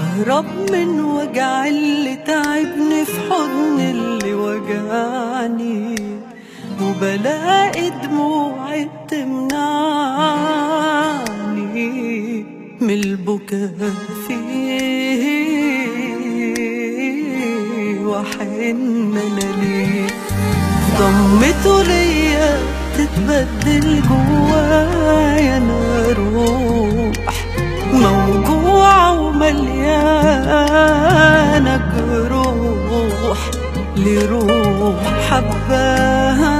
ههرب من وجع اللي تعبني في حضن اللي وجعني وبلاقي دموعي بتمنعني من البكاء فيه وحن انا ليه ضمته ليا تتبدل جوايا انا روح موجوعة ومليانة جروح لروح حباها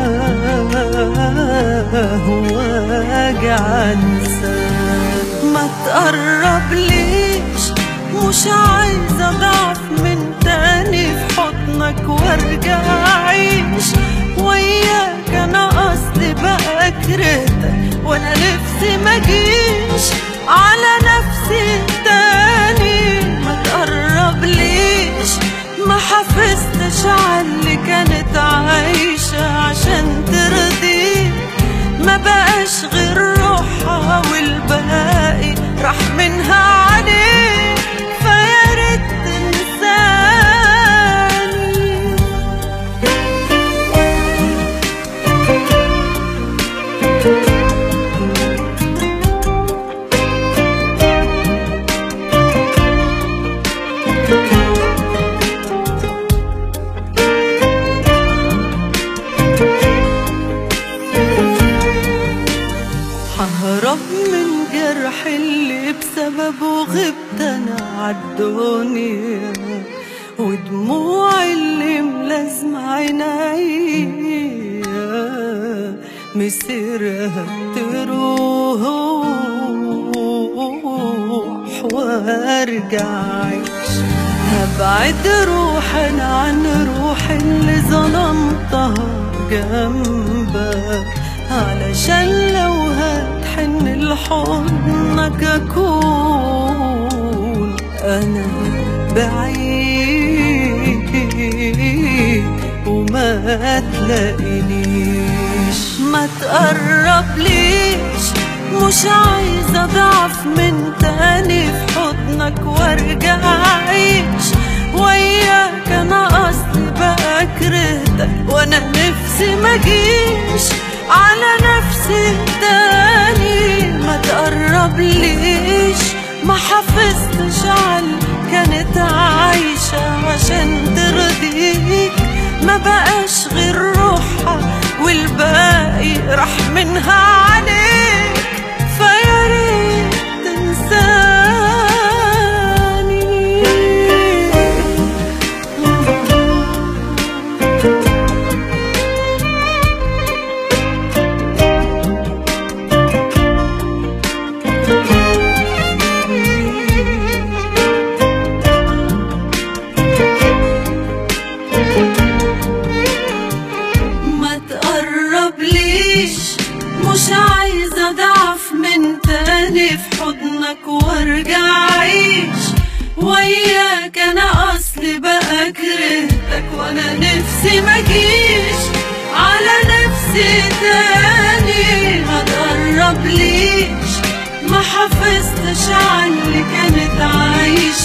واجع انساه ما تقرب ليش مش عايزة اضعف من تاني في حضنك وارجع اعيش وياك انا قصدي بقى كرهتك وانا نفسي ما اجيش على نفسي تاني ما تقرب ليش ما حافظتش على اللي كانت عايشة عشان ترضيك ما بقاش غير روحها والباقي راح منها عليك فيا ريت تنساني ههرب من جرح اللي بسببه غبت انا عالدنيا ودموع اللي ملازمة عينيا مسيرها تروح وارجع عيش هبعد روحنا عن روح اللي ظلمتها جنبك علشان لو هتحن لحضنك اكون انا بعيد وما تلاقينيش ما تقرب ليش مش عايزة ضعف من تاني في حضنك وارجع اعيش وياك انا قصدي بقى كرهتك وانا نفسي ما اجيش على نفسي تاني ما تقرب ليش ما حافظتش على كانت عايشة عشان ترضيك ما بقاش غير روحها والباقي راح منها عليك فيا ريت تنساني ما تقرب ليش مش عايزة ضعف من تاني في حضنك وارجع عيش وياك انا اصلي بقى كرهتك وانا نفسي ما اجيش على نفسي تاني ما تقرب ليش ما حافظتش على اللي كانت عايشة